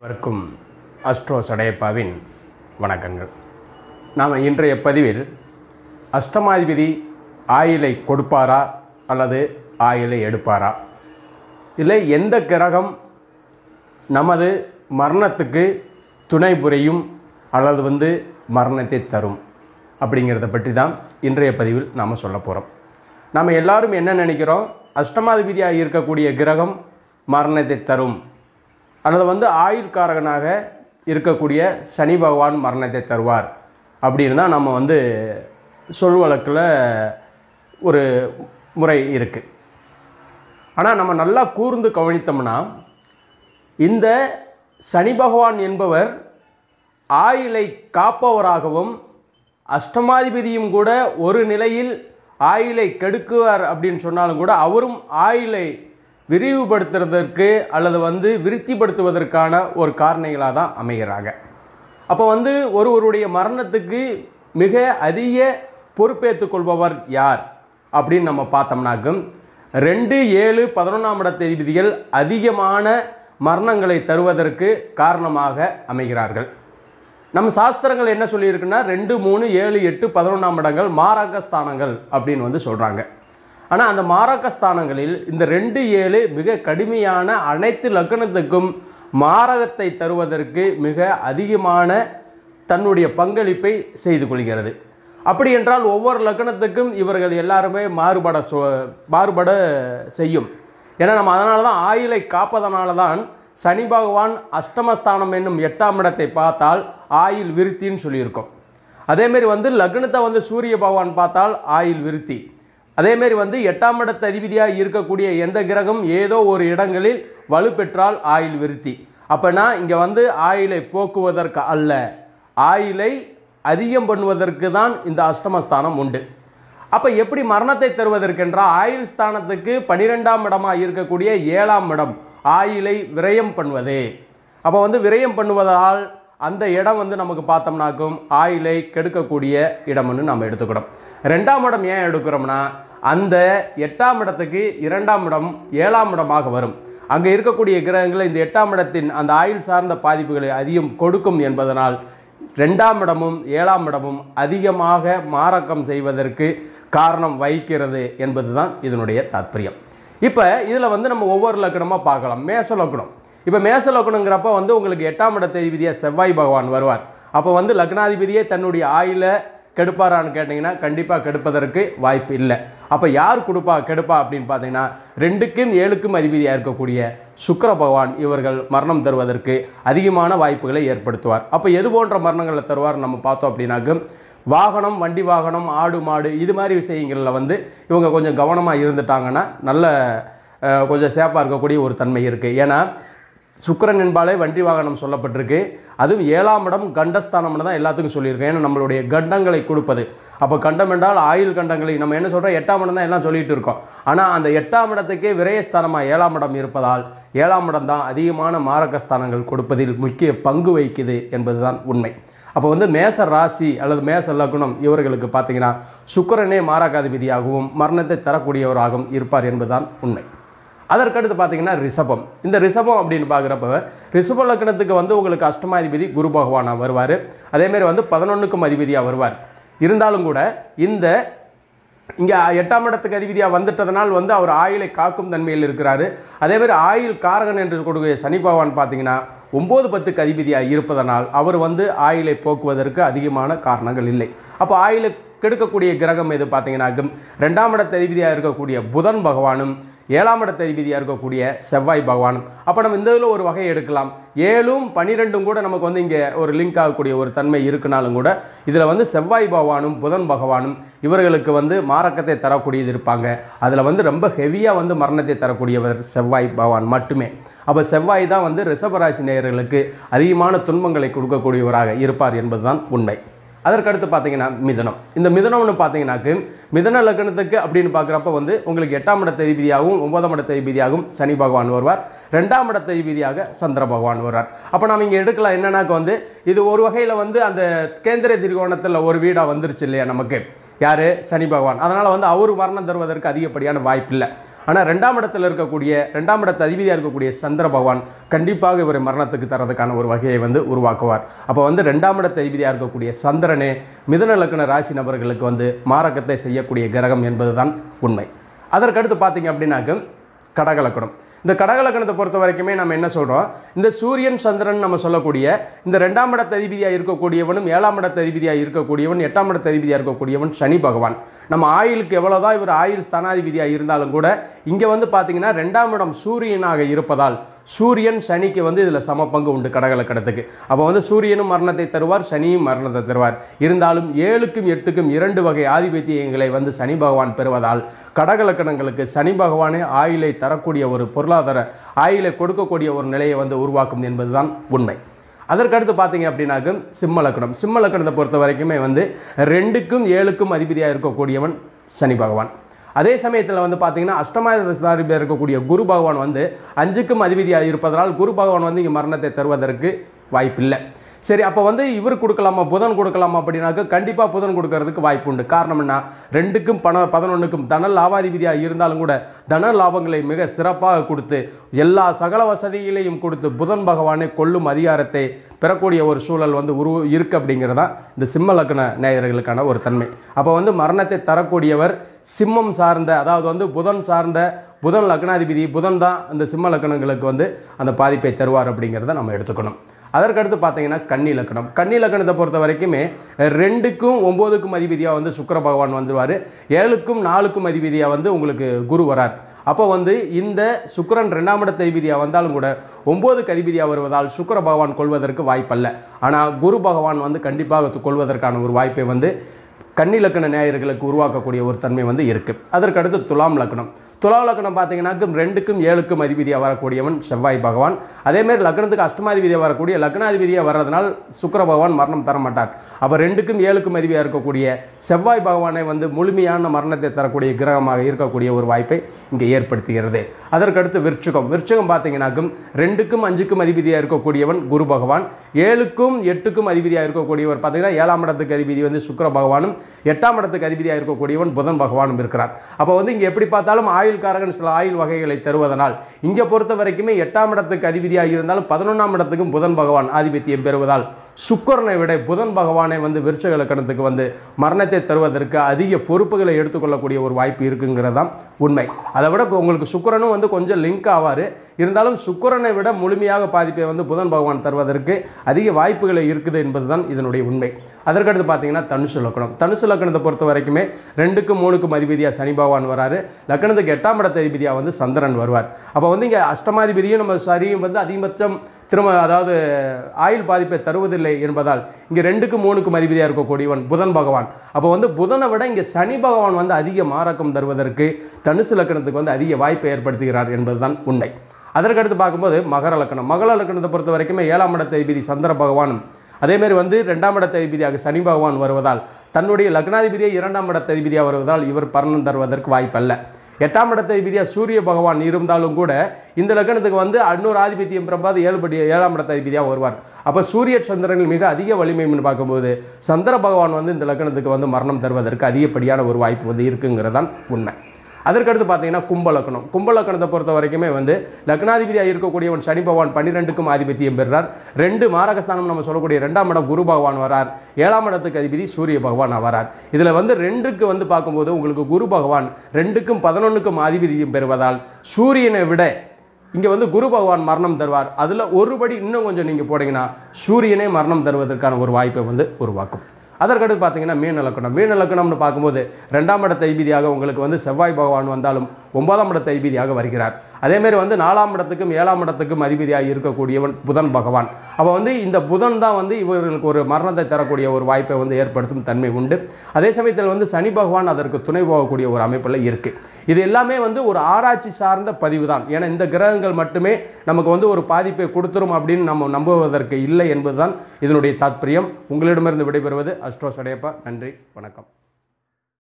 அனைவருக்கும் அஸ்ட்ரோ சடையப்பாவின் வணக்கங்கள் நாம் இன்றைய பதிவில் அஷ்டமாதிபதி ஆயிலை கொடுப்பாரா அல்லது ஆயிலை எடுப்பாரா இல்லை எந்த கிரகம் நமது மரணத்துக்கு துணை புரியும் அல்லது வந்து மரணத்தை தரும் அப்படிங்கிறத பற்றி தான் இன்றைய பதிவில் நாம் சொல்ல போகிறோம் நாம் எல்லாரும் என்ன நினைக்கிறோம் அஷ்டமாதிபதியாக இருக்கக்கூடிய கிரகம் மரணத்தை தரும் அல்லது வந்து ஆயுள்காரகனாக இருக்கக்கூடிய சனி பகவான் மரணத்தை தருவார் அப்படின்னு தான் நம்ம வந்து சொல் வழக்கில் ஒரு முறை இருக்குது ஆனால் நம்ம நல்லா கூர்ந்து கவனித்தோம்னா இந்த சனி பகவான் என்பவர் ஆயுளை காப்பவராகவும் அஷ்டமாதிபதியும் கூட ஒரு நிலையில் ஆயுளை கெடுக்குவார் அப்படின்னு சொன்னாலும் கூட அவரும் ஆயுளை விரிவுபடுத்துறதற்கு அல்லது வந்து விருத்திப்படுத்துவதற்கான ஒரு காரணிகளாக தான் அமைகிறாங்க அப்போ வந்து ஒருவருடைய மரணத்துக்கு மிக அதிக பொறுப்பேற்றுக் கொள்பவர் யார் அப்படின்னு நம்ம பார்த்தோம்னாக்கும் ரெண்டு ஏழு பதினொன்றாம் இட தேதிகள் அதிகமான மரணங்களை தருவதற்கு காரணமாக அமைகிறார்கள் நம்ம சாஸ்திரங்கள் என்ன சொல்லியிருக்குன்னா ரெண்டு மூணு ஏழு எட்டு பதினொன்றாம் இடங்கள் மாரக ஸ்தானங்கள் அப்படின்னு வந்து சொல்கிறாங்க ஆனால் அந்த மாரக ஸ்தானங்களில் இந்த ரெண்டு ஏழு மிக கடுமையான அனைத்து லக்னத்துக்கும் மாரகத்தை தருவதற்கு மிக அதிகமான தன்னுடைய பங்களிப்பை செய்து கொள்கிறது அப்படி என்றால் ஒவ்வொரு லக்னத்துக்கும் இவர்கள் எல்லாருமே மாறுபட சொ மாறுபட செய்யும் ஏன்னா நம்ம அதனால தான் ஆயுளை காப்பதனால தான் சனி பகவான் அஷ்டமஸ்தானம் என்னும் எட்டாம் இடத்தை பார்த்தால் ஆயுள் விருத்தின்னு சொல்லியிருக்கோம் அதேமாரி வந்து லக்னத்தை வந்து சூரிய பகவான் பார்த்தால் ஆயுள் விருத்தி அதேமாரி வந்து எட்டாம் இடத்து அதிபதியாக இருக்கக்கூடிய எந்த கிரகம் ஏதோ ஒரு இடங்களில் வலுப்பெற்றால் ஆயுள் விருத்தி அப்போனா இங்கே வந்து ஆயுளை போக்குவதற்கு அல்ல ஆயுளை அதிகம் பண்ணுவதற்கு தான் இந்த அஷ்டமஸ்தானம் உண்டு அப்போ எப்படி மரணத்தை தருவதற்கென்றால் ஆயுள் ஸ்தானத்துக்கு பனிரெண்டாம் இடமாக இருக்கக்கூடிய ஏழாம் இடம் ஆயுளை விரயம் பண்ணுவது அப்போ வந்து விரயம் பண்ணுவதால் அந்த இடம் வந்து நமக்கு பார்த்தோம்னாக்கும் ஆயுளை கெடுக்கக்கூடிய இடம்னு நம்ம எடுத்துக்கிறோம் ரெண்டாம் இடம் ஏன் எடுக்கிறோம்னா அந்த எட்டாம் இடத்துக்கு இரண்டாம் இடம் ஏழாம் இடமாக வரும் அங்கே இருக்கக்கூடிய கிரகங்களை இந்த எட்டாம் இடத்தின் அந்த ஆயுள் சார்ந்த பாதிப்புகளை அதிகம் கொடுக்கும் என்பதனால் ரெண்டாம் இடமும் ஏழாம் இடமும் அதிகமாக மாரக்கம் செய்வதற்கு காரணம் வகிக்கிறது என்பதுதான் இதனுடைய தாத்பரியம் இப்போ இதில் வந்து நம்ம ஒவ்வொரு லக்கணமாக பார்க்கலாம் மேச லக்கணம் இப்போ மேச லக்கணங்கிறப்ப வந்து உங்களுக்கு எட்டாம் இடத்த அதிபதியாக செவ்வாய் பகவான் வருவார் அப்போ வந்து லக்னாதிபதியே தன்னுடைய ஆயில கெடுப்பாரான்னு கேட்டிங்கன்னா கண்டிப்பாக கெடுப்பதற்கு வாய்ப்பு இல்லை அப்போ யார் கொடுப்பா கெடுப்பா அப்படின்னு பார்த்தீங்கன்னா ரெண்டுக்கும் ஏழுக்கும் அதிபதியாக இருக்கக்கூடிய சுக்கர பகவான் இவர்கள் மரணம் தருவதற்கு அதிகமான வாய்ப்புகளை ஏற்படுத்துவார் அப்போ எது போன்ற மரணங்களை தருவார் நம்ம பார்த்தோம் அப்படின்னாக்கும் வாகனம் வண்டி வாகனம் ஆடு மாடு இது மாதிரி விஷயங்களில் வந்து இவங்க கொஞ்சம் கவனமாக இருந்துட்டாங்கன்னா நல்ல அஹ், கொஞ்சம் சேஃபாக இருக்கக்கூடிய ஒரு தன்மை இருக்குது ஏன்னா சுக்கிரன் என்பாலே வண்டி வாகனம் சொல்லப்பட்டிருக்கு அதுவும் ஏழாம் இடம் கண்டஸ்தானம்னு தான் எல்லாத்துக்கும் சொல்லியிருக்கேன் ஏன்னா நம்மளுடைய கண்டங்களை கொடுப்பது அப்போ கண்டம் என்றால் ஆயுள் கண்டங்களை நம்ம என்ன சொல்கிறோம் எட்டாம் இடம் தான் எல்லாம் சொல்லிட்டு இருக்கோம் ஆனால் அந்த எட்டாம் இடத்துக்கே விரயஸ்தானமாக ஏழாம் இடம் இருப்பதால் ஏழாம் இடம் தான் அதிகமான மாரகஸ்தானங்கள் கொடுப்பதில் முக்கிய பங்கு வகிக்குது என்பதுதான் உண்மை அப்போ வந்து மேச ராசி அல்லது மேச லக்னம் இவர்களுக்கு பார்த்தீங்கன்னா சுக்கிரனே மாரகாதிபதியாகவும் மரணத்தை தரக்கூடியவராகவும் இருப்பார் என்பதுதான் உண்மை அதற்கடுத்து பார்த்தீங்கன்னா ரிஷபம் இந்த ரிஷபம் அப்படின்னு பார்க்குறப்ப ரிஷப லக்னத்துக்கு வந்து உங்களுக்கு அஷ்டமாதிபதி குரு பகவானாக வருவார் அதேமாரி வந்து பதினொன்றுக்கும் அதிபதியாக வருவார் இருந்தாலும் கூட இந்த இங்கே எட்டாம் இடத்துக்கு அதிபதியாக வந்துட்டதனால் வந்து அவர் ஆயுளை காக்கும் தன்மையில் இருக்கிறாரு அதே மாதிரி ஆயுள் காரகன் என்று கொடுக்கிற சனி பகவான் பார்த்தீங்கன்னா ஒம்பது பத்துக்கு அதிபதியாக இருப்பதனால் அவர் வந்து ஆயுளை போக்குவதற்கு அதிகமான காரணங்கள் இல்லை அப்போ ஆயுளை கெடுக்கக்கூடிய கிரகம் எது பார்த்தீங்கன்னாக்கும் ரெண்டாம் இடத்து அதிபதியாக இருக்கக்கூடிய புதன் பகவானும் ஏழாம் இடத்து அதிபதியாக இருக்கக்கூடிய செவ்வாய் பகவானும் அப்போ நம்ம இந்த இதில் ஒரு வகையை எடுக்கலாம் ஏழும் பன்னிரெண்டும் கூட நமக்கு வந்து இங்கே ஒரு லிங்க் ஆகக்கூடிய ஒரு தன்மை இருக்குனாலும் கூட இதில் வந்து செவ்வாய் பகவானும் புதன் பகவானும் இவர்களுக்கு வந்து மாரக்கத்தை தரக்கூடியது இருப்பாங்க அதில் வந்து ரொம்ப ஹெவியாக வந்து மரணத்தை தரக்கூடியவர் செவ்வாய் பகவான் மட்டுமே அப்போ செவ்வாய் தான் வந்து ரிஷபராசி நேயர்களுக்கு அதிகமான துன்பங்களை கொடுக்கக்கூடியவராக இருப்பார் என்பதுதான் உண்மை அதற்கடுத்து பார்த்தீங்கன்னா மிதனம் இந்த மிதனம்னு பார்த்தீங்கன்னாக்கு மிதன லக்னத்துக்கு அப்படின்னு பார்க்குறப்ப வந்து உங்களுக்கு எட்டாம் இட அதிபதியாகவும் ஒன்பதாம் இட அதிபதியாகவும் சனி பகவான் வருவார் ரெண்டாம் இட அதிபதியாக சந்திர பகவான் வருவார் அப்போ நம்ம இங்கே எடுக்கலாம் என்னன்னாக்க வந்து இது ஒரு வகையில் வந்து அந்த கேந்திர திரிகோணத்தில் ஒரு வீடாக வந்துருச்சு இல்லையா நமக்கு யாரு சனி பகவான் அதனால் வந்து அவர் மரணம் தருவதற்கு அதிகப்படியான வாய்ப்பு இல்லை ஆனால் ரெண்டாம் இடத்துல இருக்கக்கூடிய ரெண்டாம் இடத்து அதிபதியாக இருக்கக்கூடிய சந்திர பகவான் கண்டிப்பாக இவரை மரணத்துக்கு தரதுக்கான ஒரு வகையை வந்து உருவாக்குவார் அப்போ வந்து ரெண்டாம் இடத்து அதிபதியாக இருக்கக்கூடிய சந்திரனே மிதுன லக்ன ராசி நபர்களுக்கு வந்து மாரகத்தை செய்யக்கூடிய கிரகம் என்பதுதான் உண்மை அதற்கடுத்து பார்த்தீங்க அப்படின்னாக்க கடகலக்கணம் இந்த கடகலக்கணத்தை பொறுத்த வரைக்குமே நம்ம என்ன சொல்றோம் இந்த சூரியன் சந்திரன் நம்ம சொல்லக்கூடிய இந்த ரெண்டாம் இடத்த அதிபதியாக இருக்கக்கூடியவனும் ஏழாம் இடத்த அதிபதியாக இருக்கக்கூடியவன் எட்டாம் இடத்த அதிபதியாக இருக்கக்கூடியவன் சனி பகவான் நம்ம ஆயுளுக்கு எவ்வளவுதான் இவர் ஆயுள் ஸ்தானாதிபதியாக இருந்தாலும் கூட இங்க வந்து பாத்தீங்கன்னா ரெண்டாம் இடம் சூரியனாக இருப்பதால் சூரியன் சனிக்கு வந்து இதுல சம பங்கு உண்டு கடகலக்கணத்துக்கு அப்போ வந்து சூரியனும் மரணத்தை தருவார் சனியும் மரணத்தை தருவார் இருந்தாலும் ஏழுக்கும் எட்டுக்கும் இரண்டு வகை ஆதிபத்தியங்களை வந்து சனி பகவான் பெறுவதால் கடகலக்கணங்களுக்கு சனி பகவானே ஆயுளை தரக்கூடிய ஒரு பொருளாதார ஆயுளை கொடுக்கக்கூடிய ஒரு நிலையை வந்து உருவாக்கும் என்பதுதான் உண்மை அதற்கடுத்து பார்த்தீங்க அப்படின்னாக்க சிம்ம லக்கணம் சிம்ம லக்கணத்தை பொறுத்த வரைக்குமே வந்து ரெண்டுக்கும் ஏழுக்கும் அதிபதியாக இருக்கக்கூடியவன் சனி பகவான் அதே சமயத்தில் வந்து பார்த்தீங்கன்னா அஷ்டமாதிபதியாக இருக்கக்கூடிய குரு பகவான் வந்து அஞ்சுக்கும் அதிபதியாக இருப்பதனால் குரு பகவான் வந்து இங்கே மரணத்தை தருவதற்கு வாய்ப்பில்லை சரி அப்போ வந்து இவர் கொடுக்கலாமா புதன் கொடுக்கலாமா அப்படின்னாக்க கண்டிப்பாக புதன் கொடுக்கறதுக்கு வாய்ப்பு உண்டு காரணம் என்ன ரெண்டுக்கும் பண பதினொன்றுக்கும் தன லாபாதிபதியாக இருந்தாலும் கூட தன லாபங்களை மிக சிறப்பாக கொடுத்து எல்லா சகல வசதிகளையும் கொடுத்து புதன் பகவானை கொள்ளும் அதிகாரத்தை பெறக்கூடிய ஒரு சூழல் வந்து உரு இருக்கு அப்படிங்கிறதா இந்த சிம்ம லக்ன நேயர்களுக்கான ஒரு தன்மை அப்போ வந்து மரணத்தை தரக்கூடியவர் சிம்மம் சார்ந்த அதாவது வந்து புதன் சார்ந்த புதன் லக்னாதிபதி புதன் தான் இந்த சிம்ம லக்கணங்களுக்கு வந்து அந்த பாதிப்பை தருவார் அப்படிங்கிறத நம்ம எடுத்துக்கணும் அதற்கடுத்து பார்த்தீங்கன்னா கன்னி லக்கணம் கன்னி லக்கணத்தை பொறுத்த வரைக்குமே ரெண்டுக்கும் ஒம்போதுக்கும் அதிபதியாக வந்து சுக்கிர பகவான் வந்துருவார் ஏழுக்கும் நாலுக்கும் அதிபதியாக வந்து உங்களுக்கு குரு வரார் அப்போ வந்து இந்த சுக்கிரன் ரெண்டாம் இடத்த அதிபதியாக வந்தாலும் கூட ஒன்பதுக்கு அதிபதியாக வருவதால் சுக்கிர பகவான் கொள்வதற்கு வாய்ப்பல்ல ஆனால் குரு பகவான் வந்து கண்டிப்பாக கொள்வதற்கான ஒரு வாய்ப்பை வந்து கன்னி லக்கண நேயர்களுக்கு உருவாக்கக்கூடிய ஒரு தன்மை வந்து இருக்கு அதற்கடுத்து துலாம் லக்னம் துலாம் லக்னம் பார்த்தீங்கன்னா ரெண்டுக்கும் ஏழுக்கும் அதிபதியாக வரக்கூடியவன் செவ்வாய் பகவான் அதே மாதிரி லக்னத்துக்கு அஷ்டமாதிபதியாக வரக்கூடிய லக்னாதிபதியாக வர்றதுனால் சுக்கிர பகவான் மரணம் தர மாட்டார் அப்போ ரெண்டுக்கும் ஏழுக்கும் அதிபதியாக இருக்கக்கூடிய செவ்வாய் பகவானை வந்து முழுமையான மரணத்தை தரக்கூடிய கிரகமாக இருக்கக்கூடிய ஒரு வாய்ப்பை இங்கே ஏற்படுத்துகிறது அதற்கடுத்து விருச்சிகம் விருச்சிகம் பார்த்தீங்கன்னாக்கும் ரெண்டுக்கும் அஞ்சுக்கும் அதிபதியாக இருக்கக்கூடியவன் குரு பகவான் ஏழுக்கும் எட்டுக்கும் அதிபதியாக இருக்கக்கூடியவர் பார்த்தீங்கன்னா ஏழாம் இடத்துக்கு அதிபதி வந்து சுக்கிர பகவானும் எட்டாம் இடத்துக்கு அதிபதியாக இருக்கக்கூடியவன் புதன் பகவானும் இருக்கிறார் அப்போ வந்து இங்கே எப்படி பார்த்தாலும் ஆயுள்காரகன் சில ஆயுள் வகைகளை தருவதனால் இங்கே பொறுத்த வரைக்குமே எட்டாம் இடத்துக்கு அதிபதியாக இருந்தாலும் பதினொன்றாம் இடத்துக்கும் புதன் பகவான் ஆதிபத்தியம் பெறுவதால் சுக்கரனை விட புதன் பகவானை வந்து விருச்சக லக்கணத்துக்கு வந்து மரணத்தை தருவதற்கு அதிக பொறுப்புகளை எடுத்துக்கொள்ளக்கூடிய ஒரு வாய்ப்பு இருக்குங்கிறது தான் உண்மை அதை விட உங்களுக்கு சுக்கிரனும் வந்து கொஞ்சம் லிங்க் ஆவார் இருந்தாலும் சுக்கிரனை விட முழுமையாக பாதிப்பை வந்து புதன் பகவான் தருவதற்கு அதிக வாய்ப்புகளை இருக்குது என்பதுதான் இதனுடைய உண்மை அதற்கடுத்து பார்த்தீங்கன்னா தனுசு லக்கணம் தனுசு லக்கணத்தை பொறுத்த வரைக்குமே ரெண்டுக்கும் மூணுக்கும் அதிபதியாக சனி பகவான் வராரு லக்கணத்துக்கு எட்டாம் இடத்த அதிபதியாக வந்து சந்திரன் வருவார் அப்போ வந்து இங்கே அஷ்டமாதிபதியும் நம்ம சரியும் வந்து அதிகபட்சம் திரும்ப அதாவது ஆயுள் பாதிப்பை தருவதில்லை என்பதால் இங்கே ரெண்டுக்கும் மூணுக்கும் அதிபதியாக இருக்கக்கூடியவன் புதன் பகவான் அப்போ வந்து புதனை விட இங்கே சனி பகவான் வந்து அதிக மாரக்கம் தருவதற்கு தனுசு லக்கணத்துக்கு வந்து அதிக வாய்ப்பை ஏற்படுத்துகிறார் என்பதுதான் உண்மை அதற்கடுத்து பார்க்கும்போது மகர லக்கணம் மகர லக்கணத்தை பொறுத்த வரைக்குமே ஏழாம் இடத்த அதிபதி சந்திர பகவானும் அதேமாரி வந்து ரெண்டாம் இடத்த அதிபதியாக சனி பகவான் வருவதால் தன்னுடைய லக்னாதிபதியை இரண்டாம் இடத்த அதிபதியாக வருவதால் இவர் பரணம் தருவதற்கு வாய்ப்பல்ல எட்டாம் இடத்த அதிபதியாக சூரிய பகவான் இருந்தாலும் கூட இந்த லக்னத்துக்கு வந்து அன்னொரு ஆதிபத்தியம் பிரபாது ஏழுபடி ஏழாம் இடத்த அதிபதியாக வருவார் அப்போ சூரிய சந்திரனில் மிக அதிக வலிமைன்னு பார்க்கும்போது சந்திர பகவான் வந்து இந்த லக்னத்துக்கு வந்து மரணம் தருவதற்கு அதிகப்படியான ஒரு வாய்ப்பு வந்து இருக்குங்கிறதான் உண்மை அதற்கடுத்து பார்த்தீங்கன்னா கும்பலக்கணம் கும்பலக்கணத்தை பொறுத்த வரைக்குமே வந்து லக்னாதிபதியாக இருக்கக்கூடியவன் சனி பகவான் பன்னிரெண்டுக்கும் ஆதிபத்தியம் பெறுறார் ரெண்டு மாரகஸ்தானம் நம்ம சொல்லக்கூடிய ரெண்டாம் இடம் குரு பகவான் வரார் ஏழாம் இடத்துக்கு அதிபதி சூரிய பகவான் வரார் இதில் வந்து ரெண்டுக்கு வந்து பார்க்கும்போது உங்களுக்கு குரு பகவான் ரெண்டுக்கும் பதினொன்றுக்கும் ஆதிபத்தியம் பெறுவதால் சூரியனை விட இங்கே வந்து குரு பகவான் மரணம் தருவார் அதில் ஒருபடி இன்னும் கொஞ்சம் நீங்கள் போனீங்கன்னா சூரியனே மரணம் தருவதற்கான ஒரு வாய்ப்பை வந்து உருவாக்கும் அதற்கடுத்து பார்த்தீங்கன்னா மீன லக்கணம் மீன லக்கணம்னு பார்க்கும்போது ரெண்டாம் இடத்த ஐபிதியாக உங்களுக்கு வந்து செவ்வாய் பகவான் வந்தாலும் ஒன்பதாம் இடத்த ஐபிதியாக வருகிறார் அதேமாரி வந்து நாலாம் இடத்துக்கும் ஏழாம் இடத்துக்கும் அதிபதியாக இருக்கக்கூடியவன் புதன் பகவான் அப்போ வந்து இந்த புதன் தான் வந்து இவர்களுக்கு ஒரு மரணத்தை தரக்கூடிய ஒரு வாய்ப்பை வந்து ஏற்படுத்தும் தன்மை உண்டு அதே சமயத்தில் வந்து சனி பகவான் அதற்கு துணை போகக்கூடிய ஒரு அமைப்பில் இருக்கு இது எல்லாமே வந்து ஒரு ஆராய்ச்சி சார்ந்த பதிவு தான் ஏன்னா இந்த கிரகங்கள் மட்டுமே நமக்கு வந்து ஒரு பாதிப்பை கொடுத்துரும் அப்படின்னு நம்ம நம்புவதற்கு இல்லை என்பதுதான் இதனுடைய தாத்பரியம் உங்களிடமிருந்து விடைபெறுவது அஸ்ட்ரோ சடையப்பா நன்றி வணக்கம்